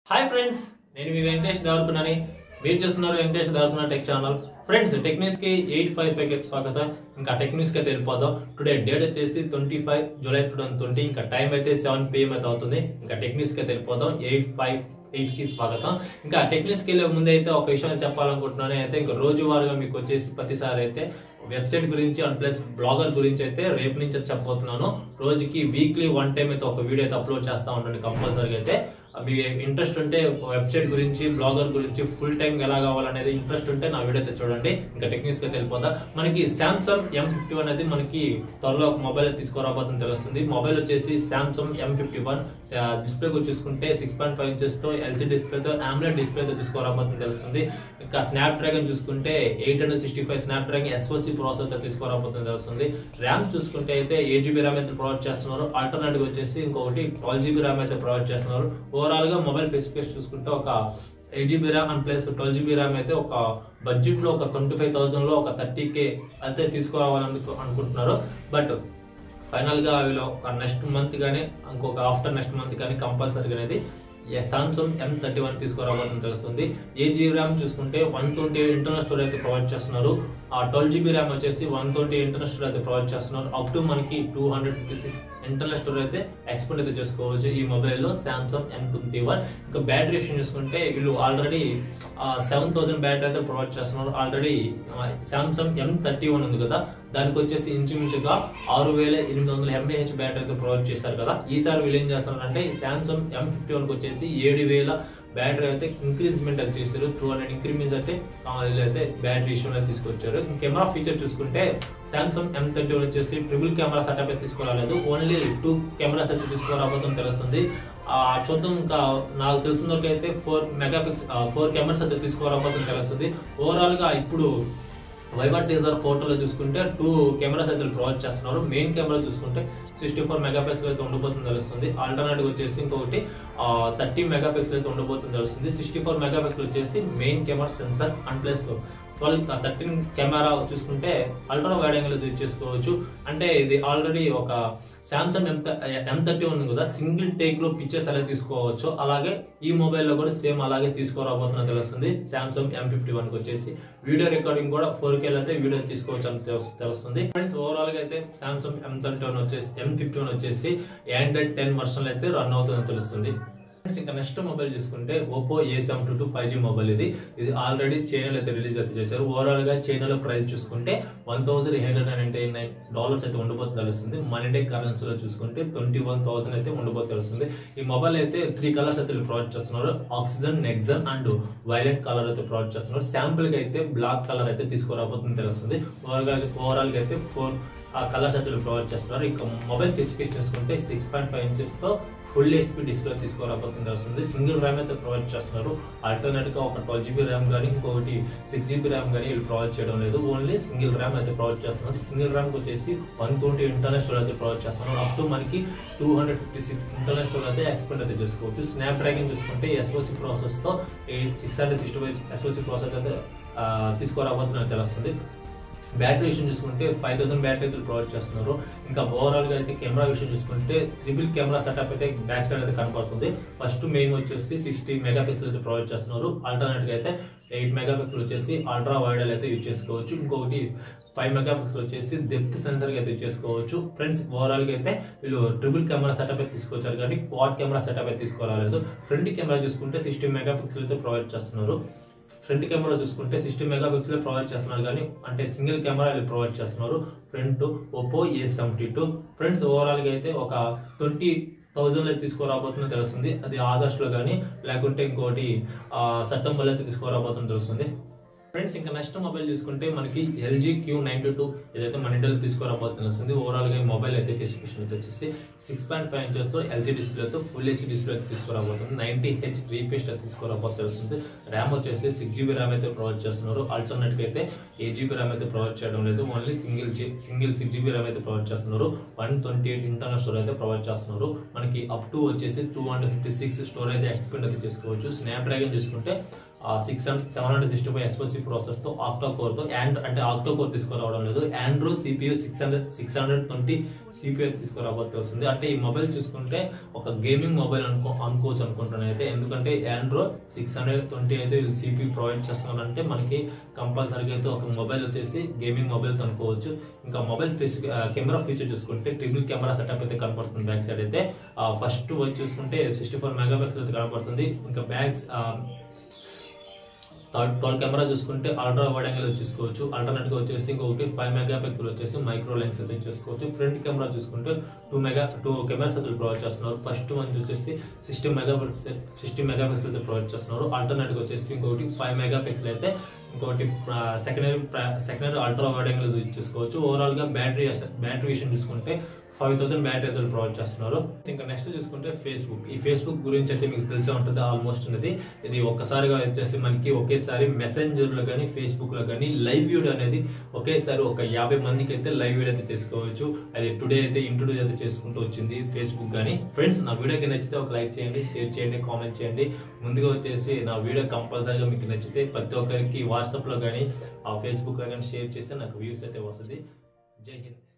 hi friends నేను మీ వెంకటేష్ దారుకున్నాని మీరు చూస్తున్నారు వెంకటేష్ దారుకున్న టెక్ ఛానల్ ఫ్రెండ్స్ టెక్నిక్స్ కి ఎయిట్ ఫైవ్ ఫైవ్ కి స్వాగతం ఇంకా టెక్నిక్స్ కి అయితే వెళ్ళిపోదాం టుడే డేట్ వచ్చేసి twenty five July two thousand twenty ఇంకా టైం అయితే సెవెన్ పిఎం అయితే అవుతుంది ఇంకా టెక్నిక్స్ కి అయితే వెళ్ళిపోదాం ఎయిట్ ఫైవ్ ఎయిట్ కి స్వాగతం ఇంకా టెక్నిక్స్ కి వెళ్ళే ముందు అయితే ఒక విషయం చెప్పాలనుకుంటున్నాను అయితే ఇంకా రోజువారీగా మీకు వచ్చేసి ప్రతిసారి అయితే వెబ్సైట్ గురించి అండ్ ప్లస్ బ్లాగర్ గురించి అయితే రేపు నుంచి అయితే చెప్పబోతున్నాను రోజుకి వీక్లీ వన్ టైం అయితే ఒక వీడియో అయితే అప్లోడ్ చేస్తా ఉండండి కంపల్సరీగా అయితే మీ ఇంట్రెస్ట్ ఉంటే వెబ్సైట్ గురించి బ్లాగర్ గురించి ఫుల్ టైం ఎలా కావాలనేది ఇంట్రెస్ట్ ఉంటే నా వీడియో అయితే చూడండి ఇంకా టెక్నిక్స్ కి వెళ్ళిపోతా మనకి సామ్సంగ్ ఎం ఫిఫ్టీ వన్ అనేది మనకి త్వరలో ఒక మొబైల్ తీసుకురాబోతుంది తెలుస్తుంది మొబైల్ వచ్చేసి Samsung M fifty one display చూసుకుంటే సిక్స్ పాయింట్ ఫైవ్ ఇంచెస్ తో ఎల్సీ డిస్ప్లేతో ఆమ్లెట్ డిస్ప్లేతో తీసుకురాబోతుంది తెలుస్తుంది ఇంకా స్నాప్ డ్రాగన్ చూసుకుంటే eight hundred sixty five Snapdragon SOC processor తో తీసుకురాబోతుంది తెలుస్తుంది ర్యామ్ చూసుకుంటే అయితే ఎయిట్ జీబీ ర్యామ్ అయితే ప్రొవైడ్ చేస్తున్నారు ఆల్టర్నేటివ్ వచ్చేసి ఇంకొకటి ట్వెల్వ్ జీబీ ర్యామ్ అయితే ప్రొవైడ్ చేస్తున్నారు ఓవరాల్ గా మొబైల్ స్పెసిఫికేషన్ చూసుకుంటే ఒక eight GB RAM and plus twelve GB RAM అయితే ఒక బడ్జెట్ లో ఒక ట్వంటీ ఫైవ్ థౌసండ్ లో ఒక థర్టీ కే అయితే తీసుకురావాలని అనుకుంటున్నారు బట్ ఫైనల్ గా వీళ్ళు ఒక నెక్స్ట్ మంత్ కానీ ఇంకొక ఆఫ్టర్ నెక్స్ట్ మంత్ కానీ కంపల్సరీ అనేది సామ్సంగ్ ఎం థర్టీ వన్ తీసుకురాబోతుంది తెలుస్తుంది ఏ జీబీ ర్యామ్ చూసుకుంటే వన్ ట్వంటీ ఇంటర్నల్ స్టోరేజ్ అయితే ప్రొవైడ్ చేస్తున్నారు ఆ ట్వెల్వ్ జీబీ ర్యామ్ వచ్చేసి వన్ ట్వంటీ ఇంటర్నల్ స్టోరేజ్ అయితే ప్రొవైడ్ చేస్తున్నారు అప్ టు మనకి two hundred fifty six internal storage అయితే ఎక్స్పెండ్ అయితే చేసుకోవచ్చు ఈ మొబైల్ లో సామ్సంగ్ ఎం ట్వంటీ వన్ ఇంకా బ్యాటరీ విషయం చూసుకుంటే వీళ్ళు ఆల్రెడీ సెవెన్ థౌసండ్ బ్యాటరీ అయితే ప్రొవైడ్ చేస్తున్నారు already Samsung M thirty one ఉంది కదా దానికి వచ్చేసి ఇంచుమించుగా ఆరు వేల ఎనిమిది వందల ఎంఏహెచ్ బ్యాటరీ అయితే ప్రొవైడ్ చేశారు కదా ఈసారి వీళ్ళు ఏం చేస్తున్నారంటే సామ్సంగ్ ఎం ఫిఫ్టీ వన్ వచ్చేసి ఏడు వేల బ్యాటరీ అయితే ఇంక్రీజ్మెంట్ అయితే చేశారు టూ హండ్రెడ్ ఇంక్రిమెంట్స్ అయితే ఆ, వీళ్ళైతే బ్యాటరీ ఇష్యూలో తీసుకొచ్చారు కెమెరా ఫీచర్ చూసుకుంటే సామ్సంగ్ ఎం థర్టీ వన్ వచ్చేసి ట్రిపుల్ కెమెరా సెటప్ అయితే తీసుకురాలేదు ఓన్లీ టూ కెమెరాస్ అయితే తీసుకురాబోతుంది తెలుస్తుంది ఆ, చూద్దాం ఇంకా నాకు తెలిసిన వరకు అయితే four megapixel four cameras అయితే తీసుకురాబోతుంది తెలుస్తుంది ఓవరాల్ గా ఇప్పుడు వైబర్ టీజర్ ఫోటోలో చూసుకుంటే టూ కెమెరాస్ అయితే ప్రొవైడ్ చేస్తున్నారు మెయిన్ కెమెరా చూసుకుంటే సిక్స్టీ ఫోర్ మెగా పిక్సెల్ అయితే ఉండబోతుంది తెలుస్తుంది ఆల్టర్నేటివ్ వచ్చేసి ఇంకొకటి థర్టీ మెగా పిక్సెల్ అయితే ఉండబోతుంది తెలుస్తుంది సిక్స్టీ ఫోర్ మెగా పిక్సెల్ వచ్చేసి main camera sensor and plus twelve thirteen camera చూసుకుంటే అల్ట్రా వైడ్ యాంగిల్ యూజ్ చేసుకోవచ్చు అంటే ఇది ఆల్రెడీ ఒక Samsung M M thirty one కదా సింగిల్ టేక్ లో పిక్చర్స్ ఎలా తీసుకోవచ్చు అలాగే ఈ మొబైల్ లో కూడా సేమ్ అలాగే తీసుకురాబోతున్నా తెలుస్తుంది సామ్సంగ్ ఎం ఫిఫ్టీ వన్ కి వచ్చేసి వీడియో రికార్డింగ్ కూడా ఫోర్ కే అయితే వీడియో తీసుకోవచ్చు అని తెలుస్- తెలుస్తుంది ఫ్రెండ్స్ ఓవరాల్ గా అయితే సామ్సంగ్ ఎం థర్టీ వన్ వచ్చేసి ఎం ఫిఫ్టీ వన్ వచ్చేసి ఆండ్రాయిడ్ టెన్ వర్షన్ అయితే రన్ అవుతుందని తెలుస్తుంది ఫ్రెండ్స్ ఇంకా నెక్స్ట్ మొబైల్ చూసుకుంటే Oppo A seven two two five G mobile ఇది ఇది ఆల్రెడీ చైనాలో అయితే రిలీజ్ అయితే చేశారు ఓవరాల్ గా చైనాలో ప్రైస్ చూసుకుంటే one thousand eight hundred ninety nine dollars అయితే ఉండబోతుంది తెలుస్తుంది మన ఇండియా కరెన్సీలో చూసుకుంటే ట్వంటీ వన్ థౌసండ్ అయితే ఉండబోతుంది తెలుస్తుంది ఈ మొబైల్ అయితే త్రీ కలర్స్ అయితే ప్రొవైడ్ చేస్తున్నారు ఆక్సిజన్ నెక్సన్ అండ్ వైలెట్ కలర్ అయితే ప్రొవైడ్ చేస్తున్నారు శాంపుల్ కి అయితే బ్లాక్ కలర్ అయితే తీసుకురాబోతుంది తెలుస్తుంది ఓవరాల్ ఓవరాల్ గా అయితే ఫోర్ ఆ కలర్స్ అయితే ప్రొవైడ్ చేస్తున్నారు ఇక మొబైల్ స్పెసిఫికేషన్ చూసుకుంటే సిక్స్ పాయింట్ ఫైవ్ ఇంచెస్ తో ఫుల్ హెచ్పి డిస్ప్లే తీసుకోరాబోతుంది వస్తుంది సింగిల్ ర్యామ్ అయితే ప్రొవైడ్ చేస్తున్నారు ఆల్టర్నేట్ గా ఒక ట్వెల్వ్ జీబీ ర్యామ్ కానీ ఇంకొకటి సిక్స్ జీబీ ర్యామ్ కానీ వీళ్ళు ప్రొవైడ్ చేయడం లేదు ఓన్లీ సింగిల్ ర్యామ్ అయితే ప్రొవైడ్ చేస్తున్నారు సింగిల్ ర్యామ్ వచ్చేసి వన్ ట్వంటీ ఇంటర్నల్ స్టోర్ అయితే ప్రొవైడ్ చేస్తున్నారు అప్ టు మనకి two hundred fifty six internal store అయితే ఎక్స్పెండ్ అయితే చేసుకోవచ్చు స్నాప్ డ్రాగన్ చూసుకుంటే ఎస్ఓసి ప్రాసెస్ తో six hundred sixty five SOC process అయితే ఆ, తీసుకురాబోతున్నట్టు తెలుస్తుంది బ్యాటరీ విషయం చూసుకుంటే ఫైవ్ థౌసండ్ బ్యాటరీ అయితే ప్రొవైడ్ చేస్తున్నారు ఇంకా ఓవరాల్ గా అయితే కెమెరా విషయం చూసుకుంటే ట్రిపుల్ కెమెరా సెటప్ అయితే బ్యాక్ సైడ్ అయితే కనపడుతుంది ఫస్ట్ మెయిన్ వచ్చేసి సిక్స్టీ మెగా పిక్సెల్ అయితే ప్రొవైడ్ చేస్తున్నారు ఆల్టర్నేట్ గా అయితే ఎయిట్ మెగా పిక్సెల్ వచ్చేసి అల్ట్రా వైడల్ అయితే యూజ్ చేసుకోవచ్చు ఇంకొకటి ఫైవ్ మెగా పిక్సెల్ వచ్చేసి డెప్త్ సెన్సర్ అయితే యూజ్ చేసుకోవచ్చు ఫ్రెండ్స్ ఓవరాల్ గా అయితే వీళ్ళు ట్రిపుల్ కెమెరా సెటప్ అయితే తీసుకొచ్చారు కానీ క్వాడ్ కెమెరా సెటప్ అయితే తీసుకోరాలేదు ఫ్రంట్ కెమెరా చూసుకుంటే సిక్స్టీ మెగా పిక్సెల్ అయితే ప్రొవైడ్ చేస్తున్నారు ఫ్రంట్ కెమెరా చూసుకుంటే సిక్స్టీ మెగా పిక్సెల్ ప్రొవైడ్ చేస్తున్నారు కానీ అంటే సింగిల్ కెమెరా ప్రొవైడ్ చేస్తున్నారు front Oppo A seventy two friends overall గా అయితే ఒక ట్వంటీ థౌజండ్ అయితే తీసుకురాబోతుందో తెలుస్తుంది అది ఆగస్ట్ లో కానీ లేకుంటే ఇంకోటి సెప్టెంబర్ అయితే తీసుకురాబోతుందో తెలుస్తుంది ఫ్రెండ్స్ ఇంకా నెక్స్ట్ మొబైల్ చూసుకుంటే మనకి ఎల్జీ క్యూ నైన్టీ టూ ఇదైతే మన ఇండియాలో తీసుకురాబోతుంది వస్తుంది ఓవరాల్ గా ఈ మొబైల్ అయితే స్పెసిఫికేషన్ అయితే వచ్చేసి సిక్స్ పాయింట్ ఫైవ్ ఇంచెస్ తో ఎల్సీ డిస్ప్లేతో ఫుల్ హెచ్ డిస్ప్లే అయితే తీసుకురాబోతుంది నైన్టీ హెచ్ రీఫేస్ట్ అయితే తీసుకురాబోతుంది వస్తుంది ర్యామ్ వచ్చేసి సిక్స్ జీబీ ర్యామ్ అయితే ప్రొవైడ్ చేస్తున్నారు ఆల్టర్నేట్ గా అయితే ఎయిట్ జీబీ ర్యామ్ అయితే ప్రొవైడ్ చేయడం లేదు only single single six GB RAM అయితే ప్రొవైడ్ చేస్తున్నారు one twenty eight internal storage అయితే ప్రొవైడ్ చేస్తున్నారు మనకి అప్ టు వచ్చేసి two hundred fifty six storage expand అయితే చేసుకోవచ్చు స్నాప్ డ్రాగన్ చూసుకుంటే six hundred seven hundred sixty five SOC process తో ఆక్టో కోర్ తో అండ్ అంటే ఆక్టో కోర్ తీసుకురావడం లేదు Andro CPU six hundred six hundred twenty CPU తీసుకురాబోతే వస్తుంది ఎందుకంటే ఈ మొబైల్ చూసుకుంటే ఒక గేమింగ్ మొబైల్ అనుకో అనుకోవచ్చు అనుకుంటున్నాను అయితే ఎందుకంటే ఆండ్రాయిడ్ సిక్స్ హండ్రెడ్ ట్వంటీ అయితే సిపి ప్రొవైడ్ చేస్తున్నారంటే మనకి కంపల్సరీగా అయితే ఒక మొబైల్ వచ్చేసి గేమింగ్ మొబైల్ అనుకోవచ్చు ఇంకా మొబైల్ ఫీచర్ కెమెరా ఫీచర్ చూసుకుంటే ట్రిపుల్ కెమెరా సెటప్ అయితే కనపడుతుంది బ్యాక్ సైడ్ అయితే ఫస్ట్ వచ్చి చూసుకుంటే సిక్స్టీ ఫోర్ మెగా పిక్సెల్ అయితే కనపడుతుంది ఇంకా బ్యాగ్స్ థర్డ్ ట్వెల్వ్ కెమెరా చూసుకుంటే అల్ట్రా వైడ్ యాంగిల్ చూసుకోవచ్చు ఆల్టర్నేట్ గా వచ్చేసి ఇంకొకటి ఫైవ్ మెగా పిక్సెల్ వచ్చేసి మైక్రో లెన్స్ అయితే చూసుకోవచ్చు ఫ్రంట్ కెమెరా చూసుకుంటే టూ మెగా టూ కెమెరాస్ అయితే ప్రొవైడ్ చేస్తున్నారు ఫస్ట్ వన్ వచ్చేసి sixty megapixel sixty megapixel అయితే ప్రొవైడ్ చేస్తున్నారు ఆల్టర్నేట్ గా వచ్చేసి ఇంకొకటి ఫైవ్ మెగా పిక్సెల్ అయితే ఇంకోటి secondary secondary ultra wide angle చూసుకోవచ్చు ఓవరాల్ గా బ్యాటరీ బ్యాటరీ విషయం చూసుకుంటే ఫైవ్ థౌసండ్ బ్యాటరీ అయితే ప్రొవైడ్ చేస్తున్నారు ఇంకా నెక్స్ట్ చూసుకుంటే ఫేస్బుక్ ఈ ఫేస్బుక్ గురించి అయితే మీకు తెలిసే ఉంటుంది ఆల్మోస్ట్ అనేది ఇది ఒక్కసారిగా వచ్చేసి మనకి ఒకేసారి మెసెంజర్ లో కానీ ఫేస్బుక్ లో కానీ లైవ్ వీడియో అనేది ఒకేసారి ఒక యాభై మందికి అయితే లైవ్ వీడియో అయితే చేసుకోవచ్చు అది టుడే అయితే ఇంట్రొడ్యూస్ అయితే చేసుకుంటూ వచ్చింది ఫేస్బుక్ కానీ ఫ్రెండ్స్ నా వీడియోకి నచ్చితే ఒక లైక్ చేయండి షేర్ చేయండి కామెంట్ చేయండి ముందుగా వచ్చేసి నా వీడియో కంపల్సరీగా మీకు నచ్చితే ప్రతి ఒక్కరికి వాట్సాప్ లో కానీ ఆ ఫేస్బుక్ లో కానీ షేర్ చేస్తే నాకు వ్యూస్ అయితే వస్తుంది జై హింద్